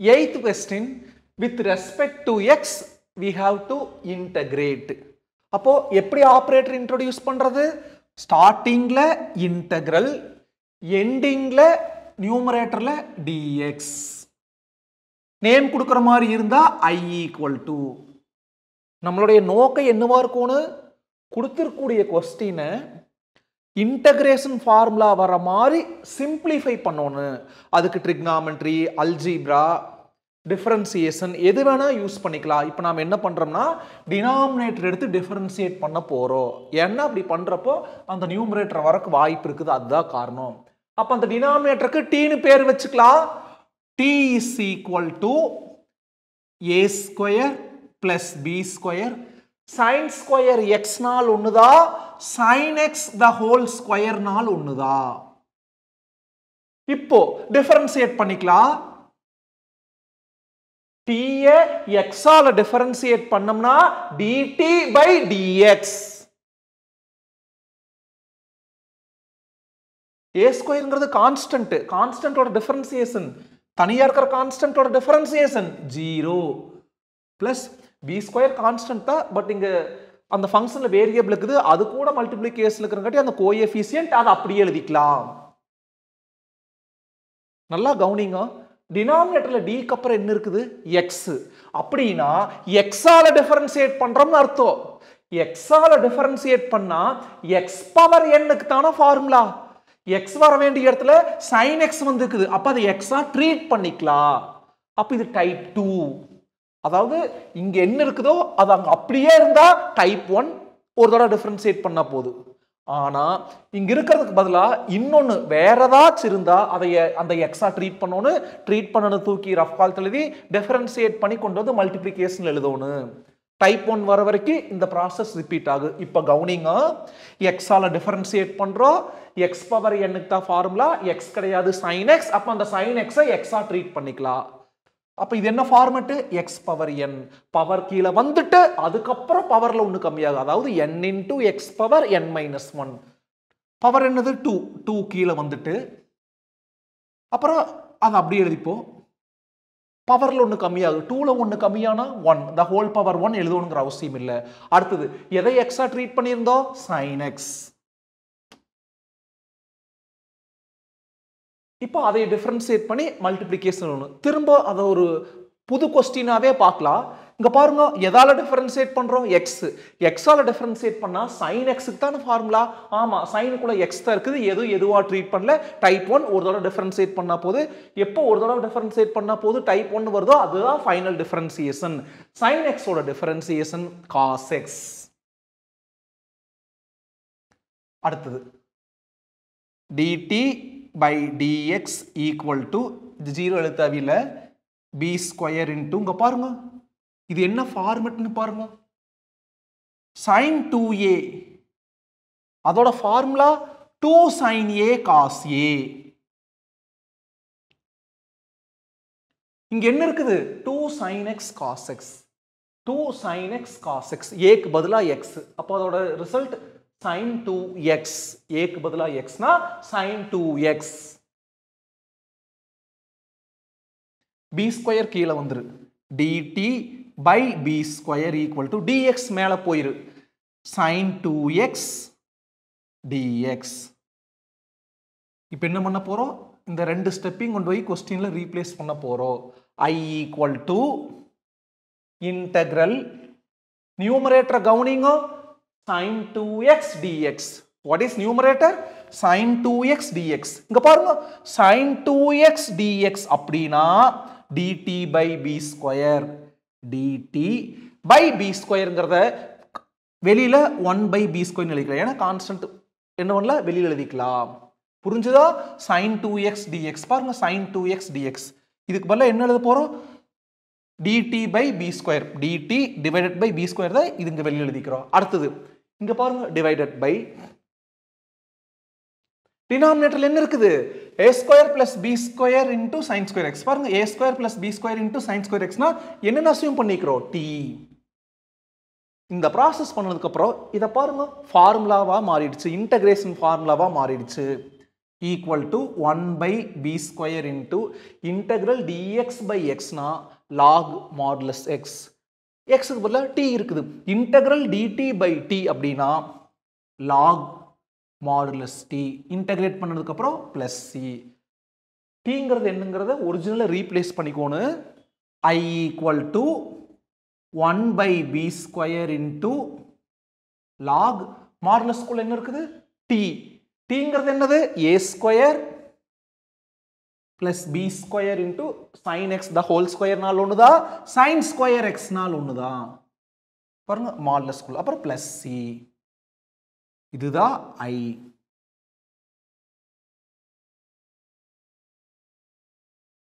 Eighth question, with respect to x, we have to integrate. அப்போ எப்படி operator introduce பண்றது ஸ்டார்டிங்ல இன்டெக்ரல் எண்டிங்ல நியூமரேட்டர்ல dx நேம் கொடுக்குற மாதிரி இருந்தா i ஈக்குவல் டு நம்மளுடைய நோக்கம் என்னவா இருக்கும்னு கொடுத்துருக்கூடிய கொஸ்டினை இன்டகிரேஷன் ஃபார்முலா வர மாதிரி சிம்பிளிஃபை பண்ணணும் அதுக்கு ட்ரிக்னாமெட்ரி அல்ஜீப்ரா டிஃபரன்சியேஷன் எது வேணா யூஸ் பண்ணிக்கலாம் இப்போ நாம் என்ன பண்றோம்னா டினாமினேட்டர் எடுத்து டிஃபரன்சியேட் பண்ண போறோம் ஏன்னா அப்படி பண்றப்போ அந்த நியூமரேட்டர் வரக்கு வாய்ப்பு இருக்குது அதுதான் காரணம் அப்போ அந்த டினாமினேட்டருக்கு டீன்னு பேர் வச்சுக்கலாம் t is equal to a square plus b square sine square x நாள் ஒண்ணுதா sine x the whole square நாள் ஒண்ணுதா இப்போ டிஃபரன்சியேட் பண்ணிக்கலாம் டீய எக்ஸால டிஃபரன்சியேட் பண்ணோம்னா டிடி பை டிஎக்ஸ் ஏ ஸ்கொயர்ங்கிறது கான்ஸ்டன்ட் கான்ஸ்டன்டோட டிஃபரன்சியேஷன் தனியா இருக்கிற கான்ஸ்டன்டோட differentiation zero plus b square constant தான் பட் இங்க அந்த ஃபங்க்ஷன்ல வேரியபிள் இருக்குது அது கூட மல்டிப்ளிகேஷன் இருக்கிறங்காட்டி அந்த கோஎஃபிஷியன்ட் அதை அப்படியே எழுதிக்கலாம் நல்லா கவனிங்க டினாமினேட்டர்ல டிக்கு அப்புறம் என்ன இருக்குது எக்ஸ் அப்படின்னா எக்ஸால டிஃபரன்சியேட் பண்றோம்னு அர்த்தம் எக்ஸால டிஃபரன்சியேட் பண்ணா எக்ஸ் பவர் என்னுக்கு தானே ஃபார்முலா எக்ஸ் வர வேண்டிய இடத்துல சைன் எக்ஸ் வந்துருக்குது அப்ப அதை எக்ஸா ட்ரீட் பண்ணிக்கலாம் அப்ப இது டைப் டூ அதாவது இங்க என்ன இருக்குதோ அது அங்க அப்படியே இருந்தா டைப் ஒன் ஒரு தடவை டிஃபரன்சியேட் பண்ணா போதும் ஆனா இங்க இருக்கிறதுக்கு பதிலா இன்னொன்னு வேற ஏதாச்சும் இருந்தா அதை எ- அந்த எக்ஸா ட்ரீட் பண்ணணும் ட்ரீட் பண்ணணும் தூக்கி ரஃப் கால் எழுதி டிஃபரன்சியேட் பண்ணி கொண்டு வந்து மல்டிப்ளிகேஷன் எழுதணும் டைப் ஒன் வர வரைக்கும் இந்த ப்ராசஸ் ரிப்பீட் ஆகுது இப்போ கவுனிங்க எக்ஸால டிஃபரன்சியேட் பண்றோம் எக்ஸ் பவர் என்னுக்கு தான் ஃபார்முலா எக்ஸ் கிடையாது சைன் எக்ஸ் அப்போ அந்த சைன் எக்ஸை எக்ஸா ட்ரீட் பண்ணிக்கலாம் அப்ப இது என்ன format x power n power கீழே வந்துட்டு அதுக்கப்புறம் பவர்ல ஒன்று கம்மியாகும் அதாவது n into x power n minus one power என்னது டூ டூ கீழே வந்துட்டு அப்புறம் அதை அப்படியே எழுதிப்போம் பவர்ல ஒன்று கம்மியாகும் டூல ஒன்று கம்மியானா one the whole power one எழுதணுங்கிற அவசியம் இல்லை அடுத்தது எதை எக்ஸா ட்ரீட் பண்ணியிருந்தோம் சைன் எக்ஸ் இப்போ அதை டிஃபரன்சியேட் பண்ணி மல்டிப்ளிகேஷன் ஒன்று திரும்ப அதை ஒரு புது கொஸ்டினாவே பார்க்கலாம் இங்க பாருங்க எதால டிஃபரன்சியேட் பண்றோம் எக்ஸ் எக்ஸால டிஃபரன்சியேட் பண்ணா சைன் எக்ஸுக்கு தானே ஃபார்முலா ஆமா சைனுக்குள்ள எக்ஸ் தான் இருக்குது எது எதுவா ட்ரீட் பண்ணல டைப் ஒன் ஒரு தடவை டிஃபரன்சியேட் பண்ணா போது எப்போ ஒரு தடவை டிஃபரன்சியேட் பண்ணா போது டைப் ஒன் வருதோ அதுதான் ஃபைனல் டிஃபரன்சியேஷன் சைன் எக்ஸோட டிஃபரன்சியேஷன் காஸ் எக்ஸ் அடுத்தது dt by dx equal to இது ஜீரோ எழுத்தாவியில் பி ஸ்கொயர் இன்ட்டு இங்க பாருங்க இது என்ன ஃபார்மெட்னு பாருங்க சைன் டூ ஏ அதோட formula two sine a cos a இங்க என்ன இருக்குது two sine x cos x two sine x cos x ஏக்கு பதிலா எக்ஸ் அப்போ அதோட ரிசல்ட் சைன் டூ எக்ஸ் ஏக்கு பதிலா எக்ஸ்னா sine two x b square கீழே வந்துரு dt by b square equal to dx மேலே போயிரு சைன் டூ எக்ஸ் டிஎக்ஸ் இப்போ என்ன பண்ண போறோம் இந்த ரெண்டு ஸ்டெப்பையும் கொண்டு போய் கொஸ்டின்ல ரீப்ளேஸ் பண்ண போறோம் ஐ ஈக்குவல் டு இன்டெக்ரல் நியூமரேட்டரை கவனிங்கோ sin 2x dx what is numerator sin 2x dx இங்க பாருங்க sin 2x dx அப்படின்னா dt by b square dt by b squareங்கிறத வெளியில 1 by b square எழுதிக்கலாம் ஏன்னா கான்ஸ்டன்ட் என்ன பண்ணல வெளியில எழுதிக்கலாம் புரிஞ்சுதா sin 2x dx பாருங்க sin 2x dx இதுக்கு பதிலா என்ன எழுத போறோம் dt by b square dt divided by b square தான் இது இங்க வெளியில எழுதிக்கிறோம் அடுத்தது இங்க பாருங்க டிவைடட் பை டினாமினேட்டர்ல என்ன இருக்குது a square plus b square into sine square x பாருங்க a square plus b square into sine square எக்ஸ்னா என்னென்ன அசியூம் பண்ணிக்கிறோம் t இந்த ப்ராசஸ் பண்ணதுக்கு அப்புறம் இதை பாருங்க ஃபார்முலாவா மாறிடுச்சு இன்டகிரேஷன் ஃபார்முலாவா மாறிடுச்சு equal to one by b square into integral dx by எக்ஸ்னா லாக் மாடுலஸ் எக்ஸ் எக்ஸுக்கு பதிலாக டி இருக்குது இன்டகிரல் டிடி பை டி அப்படின்னா லாக் மாடுலஸ் டி இன்டகிரேட் பண்ணதுக்கப்புறம் ப்ளஸ் சி டீங்கிறது என்னங்கிறத ஒரிஜினலை ரீப்ளேஸ் பண்ணிக்கோணும் I equal to one by b square into log மாடுலஸ்குள்ள என்ன இருக்குது டி டீங்கிறது என்னது a square plus b square into sine x the whole ஸ்கொயர்னால் ஒன்று தான் சைன் ஸ்கொயர் எக்ஸ்னால் ஒன்று தான் பாருங்க மாடுலஸ்குள்ள அப்புறம் பிளஸ் சி இதுதான் ஐ